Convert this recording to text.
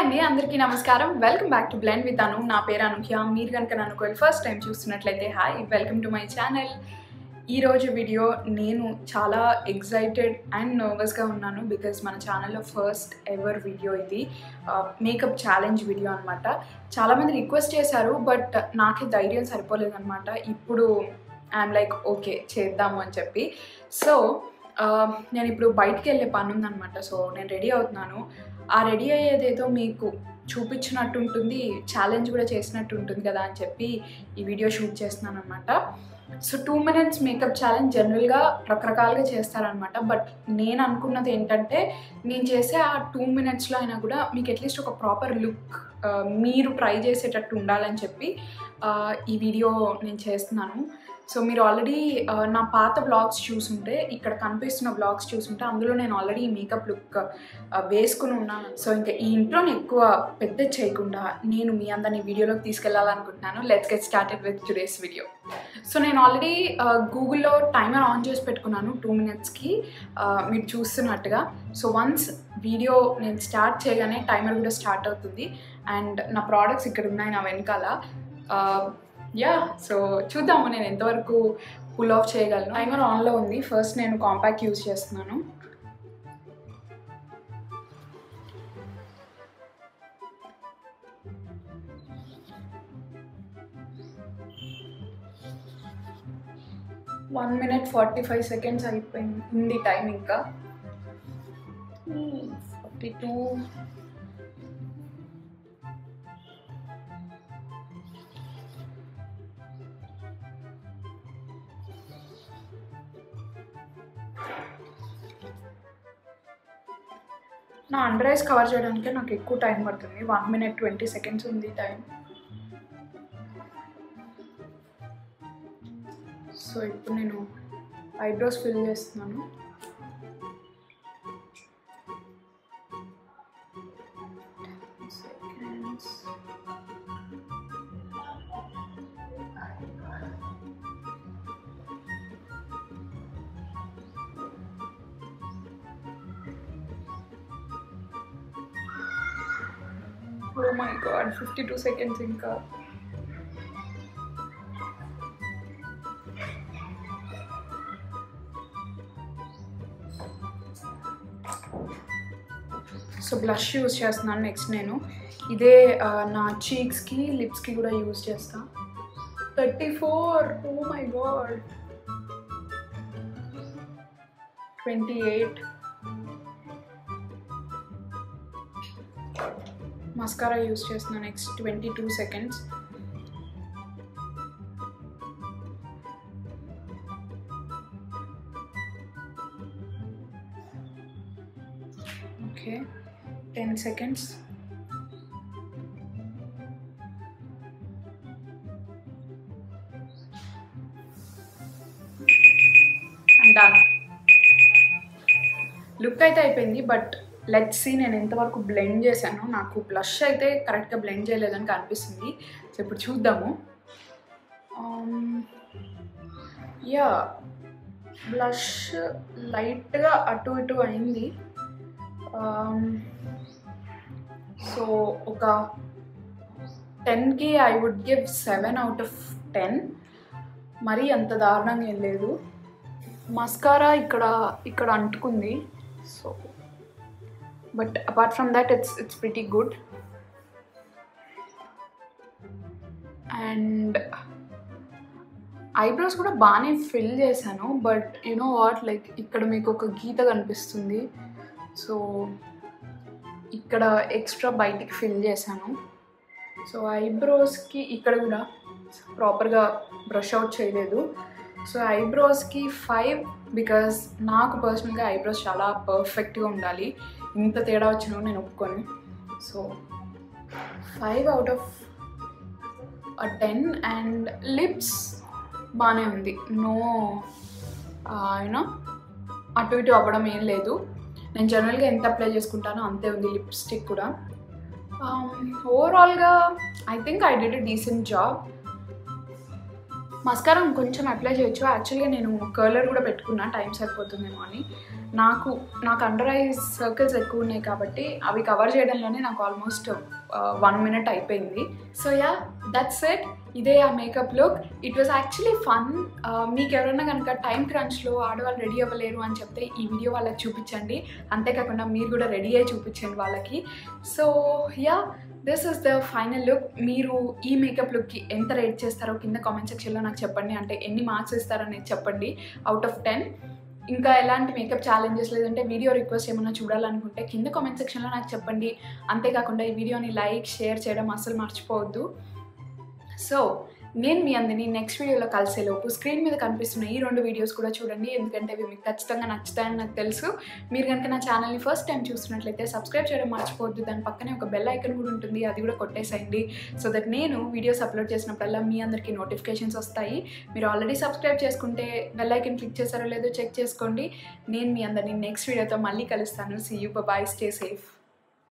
అండి అందరికీ నమస్కారం welcome back to blend with Anu నా పేరు అనుఖ్య మీరు కనుక నన్ను ఫస్ట్ టైం చూస్తున్నట్లయితే hi welcome to my channel ఈరోజు వీడియో నేను చాలా ఎగ్జైటెడ్ అండ్ నర్వస్గా ఉన్నాను బికాజ్ మన ఛానల్లో ఫస్ట్ ఎవర్ వీడియో ఇది మేకప్ ఛాలెంజ్ వీడియో అనమాట చాలామంది రిక్వెస్ట్ చేశారు బట్ నాకే ధైర్యం సరిపోలేదన్నమాట ఇప్పుడు ఐఎమ్ లైక్ ఓకే చేద్దాము అని చెప్పి సో నేను ఇప్పుడు బయటికి వెళ్ళే పని ఉందన్నమాట సో నేను రెడీ అవుతున్నాను ఆ రెడీ అయ్యేదేదో మీకు చూపించినట్టు ఉంటుంది ఛాలెంజ్ కూడా చేసినట్టు ఉంటుంది కదా అని చెప్పి ఈ వీడియో షూట్ చేస్తున్నాను అనమాట so two minutes makeup challenge జనరల్గా రకరకాలుగా చేస్తారనమాట బట్ నేను అనుకున్నది ఏంటంటే నేను చేసే ఆ టూ మినిట్స్లో అయినా కూడా మీకు అట్లీస్ట్ ఒక ప్రాపర్ లుక్ మీరు ట్రై చేసేటట్టు ఉండాలని చెప్పి ఈ వీడియో నేను చేస్తున్నాను సో మీరు ఆల్రెడీ నా పాత బ్లాగ్స్ చూసుంటే ఇక్కడ కనిపిస్తున్న బ్లాగ్స్ చూసుంటే అందులో నేను ఆల్రెడీ మేకప్ లుక్ వేసుకుని ఉన్నాను సో ఇంకా ఈ ఇంట్లోని ఎక్కువ పెద్ద చేయకుండా నేను మీ అందరిని వీడియోలోకి తీసుకెళ్ళాలనుకుంటున్నాను let's get started with today's video so నేను ఆల్రెడీ గూగుల్లో టైమర్ ఆన్ చేసి పెట్టుకున్నాను టూ మినిట్స్కి మీరు చూస్తున్నట్టుగా సో వన్స్ వీడియో నేను స్టార్ట్ చేయగానే టైమర్ కూడా స్టార్ట్ అవుతుంది అండ్ నా ప్రోడక్ట్స్ ఇక్కడ ఉన్నాయి నా వెనకాల యా సో చూద్దాము నేను ఎంతవరకు పుల్ ఆఫ్ చేయగలను టైమర్ ఆన్లో ఉంది ఫస్ట్ నేను కాంపాక్ట్ యూజ్ చేస్తున్నాను one minute forty five seconds అయిపోయింది ఉంది టైం ఇంకా ఫార్టీ టూ నా అండర్ ఐస్ కవర్ చేయడానికే నాకు ఎక్కువ టైం పడుతుంది వన్ మినిట్ ట్వంటీ సెకండ్స్ ఉంది టైం సో ఇప్పుడు నేను ఐబ్రోస్ ఫిల్ చేస్తున్నాను oh my god fifty two seconds ఇంకా సో బ్లష్ యూజ్ చేస్తున్నాను నెక్స్ట్ నేను ఇదే నా చీక్స్కి లిప్స్కి కూడా యూజ్ చేస్తా thirty four oh my god twenty eight mascara use చేస్తున్నా next twenty two seconds okay ten seconds done look అయితే అయిపోయింది బట్ లెట్స్ సీ నేను ఎంతవరకు బ్లెండ్ చేశాను నాకు బ్లష్ అయితే కరెక్ట్గా బ్లెండ్ చేయలేదని కనిపిస్తుంది సో ఇప్పుడు చూద్దాము యా బ్లష్ లైట్గా అటు ఇటు అయింది సో ఒక టెన్కి I would give seven out of ten మరీ అంత దారుణంగా ఏం లేదు మస్కారా ఇక్కడ ఇక్కడ అంటుకుంది so but apart from that it's it's pretty good and eyebrows కూడా బాగానే ఫిల్ చేశాను బట్ యునో వాట్ లైక్ ఇక్కడ మీకు ఒక గీత కనిపిస్తుంది సో ఇక్కడ ఎక్స్ట్రా బయటికి ఫిల్ చేశాను సో ఐబ్రోస్కి ఇక్కడ కూడా ప్రాపర్గా బ్రష్ అవుట్ చేయలేదు సో ఐబ్రోస్కి ఫైవ్ బికాజ్ నాకు పర్సనల్గా ఐబ్రోస్ చాలా పర్ఫెక్ట్గా ఉండాలి ఇంత తేడా వచ్చినా నేను ఒప్పుకొని so five out of ten and lips బాగానే ఉంది నో యూనో అటు ఇటు అవ్వడం ఏం లేదు నేను జనరల్గా ఎంత అప్లై చేసుకుంటానో అంతే ఉంది లిప్స్టిక్ కూడా ఓవరాల్గా I think I did a decent job mascara కొంచెం అప్లై చేయొచ్చు యాక్చువల్గా నేను కర్లర్ కూడా పెట్టుకున్నా టైం సరిపోతుందేమో అని నాకు నాకు అండర్ ఐ సర్కిల్స్ ఎక్కువ ఉన్నాయి కాబట్టి అవి కవర్ చేయడంలోనే నాకు ఆల్మోస్ట్ వన్ మినిట్ అయిపోయింది సో యా దట్స్ ఇట్ ఇదే ఆ makeup look it was actually fun మీకు ఎవరైనా కనుక టైం క్రంచ్లో ఆడవాళ్ళు రెడీ అవ్వలేరు అని చెప్తే ఈ వీడియో వాళ్ళకి చూపించండి అంతేకాకుండా మీరు కూడా రెడీ అయ్యి చూపించండి వాళ్ళకి so yeah this is the final look మీరు ఈ మేకప్ లుక్కి ఎంత రేట్ చేస్తారో కింద కామెంట్ సెక్షన్లో నాకు చెప్పండి అంటే ఎన్ని మార్క్స్ ఇస్తారనేది చెప్పండి అవుట్ ఆఫ్ టెన్ ఇంకా ఎలాంటి మేకప్ ఛాలెంజెస్ లేదంటే వీడియో రిక్వెస్ట్ ఏమైనా చూడాలనుకుంటే కింద కామెంట్ సెక్షన్లో నాకు చెప్పండి అంతేకాకుండా ఈ వీడియోని లైక్ షేర్ చేయడం అస్సలు మర్చిపోవద్దు సో నేను మీ అందరినీ నెక్స్ట్ వీడియోలో కలిసేలోపు స్క్రీన్ మీద కనిపిస్తున్న ఈ రెండు వీడియోస్ కూడా చూడండి ఎందుకంటే అవి మీకు ఖచ్చితంగా నచ్చుతాయని నాకు తెలుసు మీరు కనుక నా ఛానల్ని ఫస్ట్ టైం చూస్తున్నట్లయితే సబ్స్క్రైబ్ చేయడం మర్చిపోవద్దు దాని పక్కనే ఒక బెల్ ఐకన్ కూడా ఉంటుంది అది కూడా కొట్టేసేయండి సో దట్ నేను వీడియోస్ అప్లోడ్ చేసినప్పుడల్లా మీ అందరికీ నోటిఫికేషన్స్ వస్తాయి మీరు ఆల్రెడీ సబ్స్క్రైబ్ చేసుకుంటే బెల్ ఐకన్ క్లిక్ చేశారో లేదో చెక్ చేసుకోండి నేను మీ అందరినీ నెక్స్ట్ వీడియోతో మళ్ళీ కలుస్తాను see you bye stay safe